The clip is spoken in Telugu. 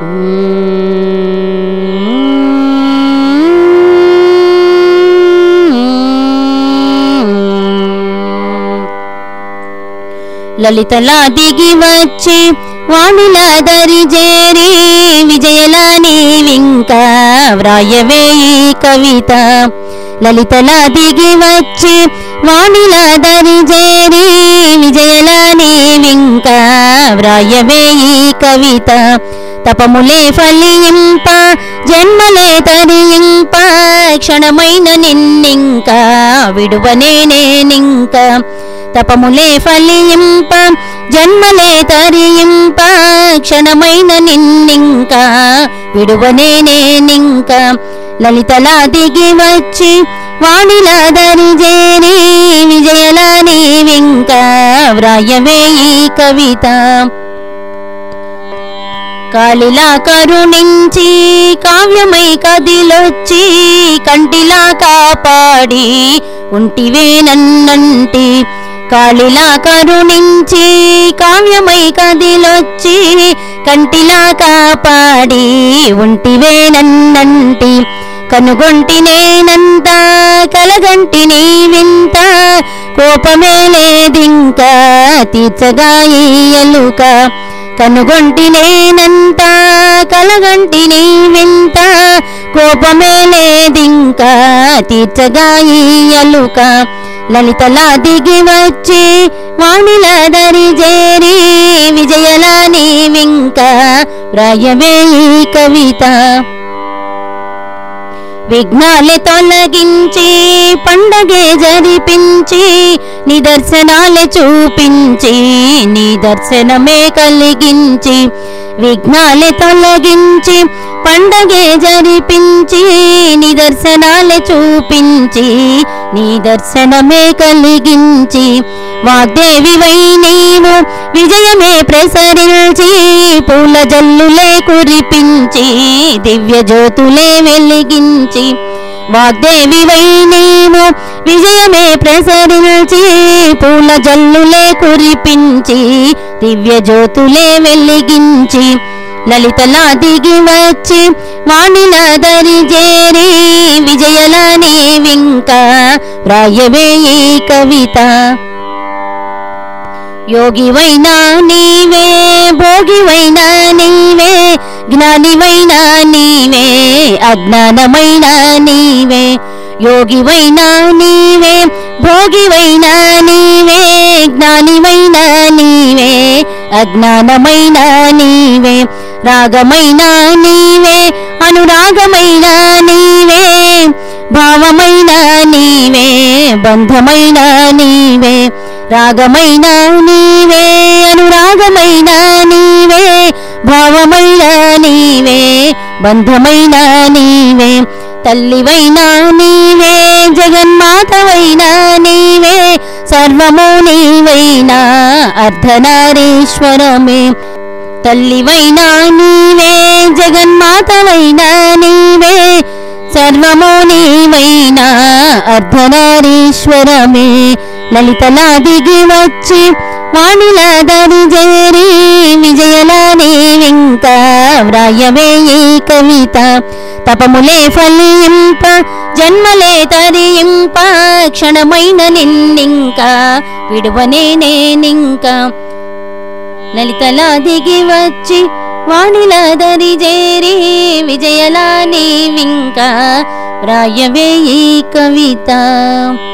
లలితలా దిగి వచ్చి వాణిలా దరి చేరి విజయలా నీవింకా వ్రాయవే ఈ కవిత లలితలా దిగి వచ్చి వాణిలా దరి చేరి విజయలా నీవింకా వ్రాయవే ఈ కవిత తపములే ఫలింప జన్మలే తరింప క్షణమైన నిన్నింకా విడువనే నేనింకా తపములే ఫలింప జన్మలే తరింప క్షణమైన నిన్నింకా విడువనే నేనింకా లలితలా దిగి వచ్చి వాణిలా దరి చేరి విజయలా నీవింకా వ్రాయవే ఈ కవిత కాళిలా కరుణించి కావ్యమై కదిలొచ్చి కంటిలా కాపాడి ఉంటివే నన్నంటి కాళిలా కరుణించి కావ్యమై కదిలొచ్చి కంటిలా కాపాడి ఉంటివే నన్నంటి కనుగొంటి నేనంత కలగంటి నీ వింత కోపమే లేదింకా తీర్చగా ఈ ఎలుక కనుగొంటి నేనంత కలగంటి నీ వింత కోపమే లేదింకా తీర్చగా ఈ ఎలుక లలితలా దిగి వచ్చి వాణిలా దరి చేరి విజయలా నీవింకా రాయవే ఈ కవిత విఘ్నాలే తొలగించి పండగే జరిపించి నిదర్శనాలే చూపించి నీ దర్శనమే కలిగించి విఘ్నాలే తొలగించి పండగే జరిపించి నిదర్శనాలే చూపించి నీ దర్శనమే కలిగించి వాగ్దేవివై నీవు విజయమే ప్రసరించి పూల జల్లులే కురిపించి దివ్య జ్యోతులే వెలిగించి వాగ్దేవివై నీవు విజయమే ప్రసరించి పూల జల్లులే కురిపించి దివ్య జ్యోతులే వెలిగించి లలితలా దిగి వచ్చి వాణిలా దరి చేరి విజయలా నీవింకా రాయవే ఈ కవిత యోగివైనా నీవే భోగివైనా నీవే జ్ఞానివైనా నీవే అజ్ఞానమైనా నీవే యోగివైనా నీవే భోగివైనా నీవే జ్ఞానివైనా నీవే అజ్ఞానమైనా నీవే రాగమైనా నీవే అనురాగమైనా నీవే భావమైనా నీవే బంధమైనా నీవే రాగమైనా నీవే అనురాగమైనా నీవే భావమైనా నీవే బంధమైనా నీవే తల్లివైనా నీవే జగన్మాతవైనా నీవే సర్వము నీవైనా అర్ధనారీశ్వరమే తల్లివైనా నీవే జగన్మాతవైనా నీవే సర్వము నీవైనా అర్ధనారీశ్వరమే లలితలా దిగి వచ్చి వాణిలా దరి చేరి విజయలా నీవింకా వ్రాయవే ఈ కవిత తపములే ఫలింప జన్మలే తరింప క్షణమైన నిన్నింకా విడువనే నేనింకా లలితలా దిగి వచ్చి వాణిలా దరి చేరి విజయలా నీవింకా రాయవే ఈ కవిత